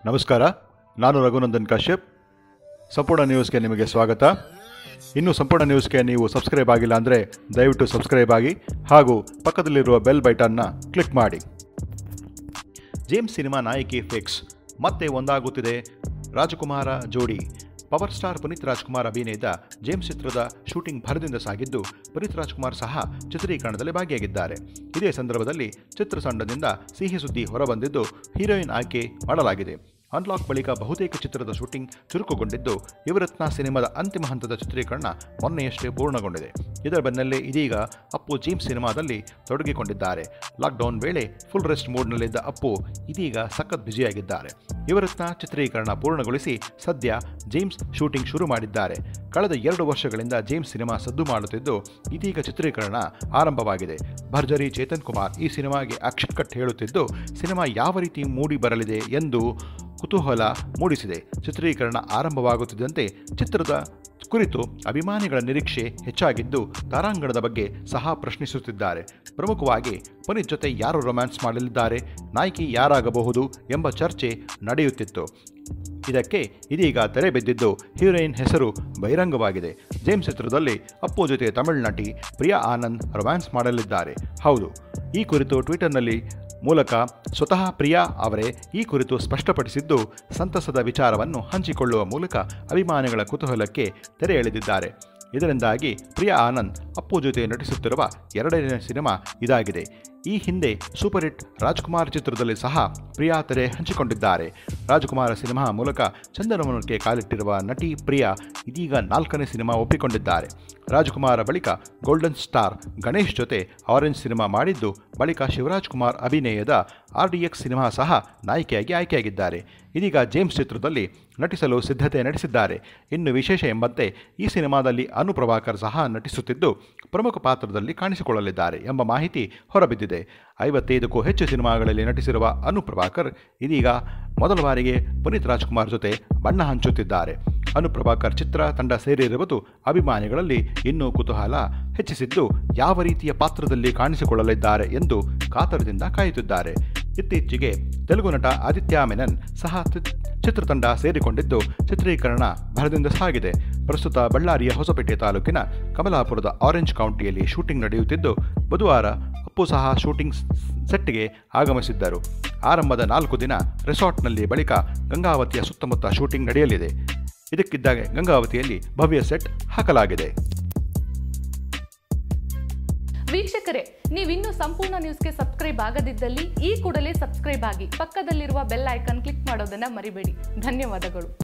ನಮಸ್ಕಾರ ನಾನು ರಘುನಂದನ್ ಕಾಶ್ಯಪ್ ಸಂಪೂರ್ಣ ನ್ಯೂಸ್ಗೆ ನಿಮಗೆ ಸ್ವಾಗತ ಇನ್ನು ಸಂಪೂರ್ಣ ನ್ಯೂಸ್ಗೆ ನೀವು ಸಬ್ಸ್ಕ್ರೈಬ್ ಆಗಿಲ್ಲ ಅಂದರೆ ದಯವಿಟ್ಟು ಸಬ್ಸ್ಕ್ರೈಬ್ ಆಗಿ ಹಾಗೂ ಪಕ್ಕದಲ್ಲಿರುವ ಬೆಲ್ ಬೈಟನ್ನ ಕ್ಲಿಕ್ ಮಾಡಿ ಜೇಮ್ಸ್ ಸಿನಿಮಾ ನಾಯಕಿ ಫಿಕ್ಸ್ ಮತ್ತೆ ಒಂದಾಗುತ್ತಿದೆ ರಾಜಕುಮಾರ ಜೋಡಿ ಪವರ್ ಸ್ಟಾರ್ ಪುನೀತ್ ರಾಜ್ಕುಮಾರ್ ಅಭಿನಯದ ಜೇಮ್ಸ್ ಚಿತ್ರದ ಶೂಟಿಂಗ್ ಭರದಿಂದ ಸಾಗಿದ್ದು ಪುನೀತ್ ರಾಜ್ಕುಮಾರ್ ಸಹ ಚಿತ್ರೀಕರಣದಲ್ಲಿ ಭಾಗಿಯಾಗಿದ್ದಾರೆ ಇದೇ ಸಂದರ್ಭದಲ್ಲಿ ಚಿತ್ರತಂಡದಿಂದ ಸಿಹಿ ಸುದ್ದಿ ಹೊರಬಂದಿದ್ದು ಹೀರೋಯಿನ್ ಆಯ್ಕೆ ಮಾಡಲಾಗಿದೆ ಅನ್ಲಾಕ್ ಬಳಿಕ ಬಹುತೇಕ ಚಿತ್ರದ ಶೂಟಿಂಗ್ ಚುರುಕುಗೊಂಡಿದ್ದು ಯುವರತ್ನ ಸಿನಿಮಾದ ಅಂತಿಮ ಹಂತದ ಚಿತ್ರೀಕರಣ ಮೊನ್ನೆಯಷ್ಟೇ ಪೂರ್ಣಗೊಂಡಿದೆ ಇದರ ಬೆನ್ನಲ್ಲೇ ಇದೀಗ ಅಪ್ಪು ಜೇಮ್ಸ್ ಸಿನಿಮಾದಲ್ಲಿ ತೊಡಗಿಕೊಂಡಿದ್ದಾರೆ ಲಾಕ್ಡೌನ್ ವೇಳೆ ಫುಲ್ ರೆಸ್ಟ್ ಮೂಡ್ನಲ್ಲಿದ್ದ ಅಪ್ಪು ಇದೀಗ ಸಖತ್ ಬ್ಯುಸಿಯಾಗಿದ್ದಾರೆ ಯುವರತ್ನ ಚಿತ್ರೀಕರಣ ಪೂರ್ಣಗೊಳಿಸಿ ಸದ್ಯ ಜೇಮ್ಸ್ ಶೂಟಿಂಗ್ ಶುರು ಮಾಡಿದ್ದಾರೆ ಕಳೆದ ಎರಡು ವರ್ಷಗಳಿಂದ ಜೇಮ್ಸ್ ಸಿನಿಮಾ ಸದ್ದು ಮಾಡುತ್ತಿದ್ದು ಇದೀಗ ಚಿತ್ರೀಕರಣ ಆರಂಭವಾಗಿದೆ ಭರ್ಜರಿ ಚೇತನ್ ಕುಮಾರ್ ಈ ಸಿನಿಮಾಗೆ ಆಕ್ಷನ್ ಕಟ್ ಹೇಳುತ್ತಿದ್ದು ಸಿನಿಮಾ ಯಾವ ರೀತಿ ಮೂಡಿ ಬರಲಿದೆ ಎಂದು ಕುತೂಹಲ ಮೂಡಿಸಿದೆ ಚಿತ್ರೀಕರಣ ಆರಂಭವಾಗುತ್ತಿದ್ದಂತೆ ಚಿತ್ರದ ಕುರಿತು ಅಭಿಮಾನಿಗಳ ನಿರೀಕ್ಷೆ ಹೆಚ್ಚಾಗಿದ್ದು ತಾರಾಂಗಣದ ಬಗ್ಗೆ ಸಹ ಪ್ರಶ್ನಿಸುತ್ತಿದ್ದಾರೆ ಪ್ರಮುಖವಾಗಿ ಪುನೀತ್ ಜೊತೆ ಯಾರು ರೊಮ್ಯಾನ್ಸ್ ಮಾಡಲಿದ್ದಾರೆ ನಾಯಕಿ ಯಾರಾಗಬಹುದು ಎಂಬ ಚರ್ಚೆ ನಡೆಯುತ್ತಿತ್ತು ಇದಕ್ಕೆ ಇದೀಗ ತೆರೆ ಬಿದ್ದಿದ್ದು ಹೀರೋಯಿನ್ ಹೆಸರು ಬಹಿರಂಗವಾಗಿದೆ ಜೇಮ್ಸ್ ಚಿತ್ರದಲ್ಲಿ ಅಪ್ಪು ಜೊತೆ ತಮಿಳು ನಟಿ ಪ್ರಿಯಾ ಆನಂದ್ ರೊಮ್ಯಾನ್ಸ್ ಮಾಡಲಿದ್ದಾರೆ ಹೌದು ಈ ಕುರಿತು ಟ್ವಿಟರ್ನಲ್ಲಿ ಮೂಲಕ ಸ್ವತಃ ಪ್ರಿಯಾ ಅವರೇ ಈ ಕುರಿತು ಸ್ಪಷ್ಟಪಡಿಸಿದ್ದು ಸಂತಸದ ವಿಚಾರವನ್ನು ಹಂಚಿಕೊಳ್ಳುವ ಮೂಲಕ ಅಭಿಮಾನಿಗಳ ಕುತೂಹಲಕ್ಕೆ ತೆರೆ ಎಳೆದಿದ್ದಾರೆ ಇದರಿಂದಾಗಿ ಪ್ರಿಯಾ ಆನಂದ್ ಅಪ್ಪು ಜೊತೆ ನಟಿಸುತ್ತಿರುವ ಎರಡನೇ ಸಿನಿಮಾ ಇದಾಗಿದೆ ಈ ಹಿಂದೆ ಸೂಪರ್ ಹಿಟ್ ರಾಜ್ಕುಮಾರ್ ಚಿತ್ರದಲ್ಲಿ ಸಹ ಪ್ರಿಯಾ ತೆರೆ ಹಂಚಿಕೊಂಡಿದ್ದಾರೆ ರಾಜ್ಕುಮಾರ ಸಿನಿಮಾ ಮೂಲಕ ಚಂದನವನಕ್ಕೆ ಕಾಲಿಟ್ಟಿರುವ ನಟಿ ಪ್ರಿಯಾ ಇದೀಗ ನಾಲ್ಕನೇ ಸಿನಿಮಾ ಒಪ್ಪಿಕೊಂಡಿದ್ದಾರೆ ರಾಜ್ಕುಮಾರ ಬಳಿಕ ಗೋಲ್ಡನ್ ಸ್ಟಾರ್ ಗಣೇಶ್ ಜೊತೆ ಆರೆಂಜ್ ಸಿನಿಮಾ ಮಾಡಿದ್ದು ಬಳಿಕ ಶಿವರಾಜ್ ಕುಮಾರ್ ಅಭಿನಯದ ಆರ್ ಡಿ ಎಕ್ಸ್ ಸಿನಿಮಾ ಸಹ ನಾಯಕಿಯಾಗಿ ಆಯ್ಕೆಯಾಗಿದ್ದಾರೆ ಇದೀಗ ಜೇಮ್ಸ್ ಚಿತ್ರದಲ್ಲಿ ನಟಿಸಲು ಸಿದ್ಧತೆ ನಡೆಸಿದ್ದಾರೆ ಇನ್ನು ವಿಶೇಷ ಎಂಬಂತೆ ಈ ಸಿನಿಮಾದಲ್ಲಿ ಅನು ಪ್ರಭಾಕರ್ ಸಹ ನಟಿಸುತ್ತಿದ್ದು ಪ್ರಮುಖ ಪಾತ್ರದಲ್ಲಿ ಕಾಣಿಸಿಕೊಳ್ಳಲಿದ್ದಾರೆ ಎಂಬ ಮಾಹಿತಿ ಹೊರಬಿದ್ದಿದೆ ಐವತ್ತೈದಕ್ಕೂ ಹೆಚ್ಚು ಸಿನಿಮಾಗಳಲ್ಲಿ ನಟಿಸಿರುವ ಅನು ಪ್ರಭಾಕರ್ ಇದೀಗ ಮೊದಲ ಬಾರಿಗೆ ಪುನೀತ್ ರಾಜ್ಕುಮಾರ್ ಜೊತೆ ಬಣ್ಣ ಹಂಚುತ್ತಿದ್ದಾರೆ ಅನು ಪ್ರಭಾಕರ್ ಚಿತ್ರ ತಂಡ ಸೇರಿರುವುದು ಅಭಿಮಾನಿಗಳಲ್ಲಿ ಇನ್ನೂ ಕುತೂಹಲ ಹೆಚ್ಚಿಸಿದ್ದು ಯಾವ ರೀತಿಯ ಪಾತ್ರದಲ್ಲಿ ಕಾಣಿಸಿಕೊಳ್ಳಲಿದ್ದಾರೆ ಎಂದು ಕಾತರದಿಂದ ಕಾಯುತ್ತಿದ್ದಾರೆ ಇತ್ತೀಚೆಗೆ ತೆಲುಗು ನಟ ಆದಿತ್ಯ ಮೆನನ್ ಸಹ ತಿ- ಚಿತ್ರತಂಡ ಸೇರಿಕೊಂಡಿದ್ದು ಚಿತ್ರೀಕರಣ ಭರದಿಂದ ಸಾಗಿದೆ ಪ್ರಸ್ತುತ ಬಳ್ಳಾರಿಯ ಹೊಸಪೇಟೆ ತಾಲೂಕಿನ ಕಮಲಾಪುರದ ಆರೆಂಜ್ ಕೌಂಟಿಯಲ್ಲಿ ಶೂಟಿಂಗ್ ನಡೆಯುತ್ತಿದ್ದು ಬುಧವಾರ ಅಪ್ಪು ಸಹ ಶೂಟಿಂಗ್ ಸ್- ಸೆಟ್ಗೆ ಆಗಮಿಸಿದ್ದರು ಆರಂಭದ ನಾಲ್ಕು ದಿನ ರೆಸಾರ್ಟ್ನಲ್ಲಿ ಬಳಿಕ ಗಂಗಾವತಿಯ ಸುತ್ತಮುತ್ತ ಶೂಟಿಂಗ್ ನಡೆಯಲಿದೆ ಇದಕ್ಕಿದ್ದಾಗೆ ಗಂಗಾವತಿಯಲ್ಲಿ ಭವ್ಯ ಸೆಟ್ ಹಾಕಲಾಗಿದೆ ವೀಕ್ಷಕರೇ ನೀವಿನ್ನೂ ಸಂಪೂರ್ಣ ನ್ಯೂಸ್ಗೆ ಸಬ್ಸ್ಕ್ರೈಬ್ ಆಗದಿದ್ದಲ್ಲಿ ಈ ಕೂಡಲೇ ಸಬ್ಸ್ಕ್ರೈಬ್ ಆಗಿ ಪಕ್ಕದಲ್ಲಿರುವ ಬೆಲ್ ಐಕಾನ್ ಕ್ಲಿಕ್ ಮಾಡೋದನ್ನ ಮರಿಬೇಡಿ ಧನ್ಯವಾದಗಳು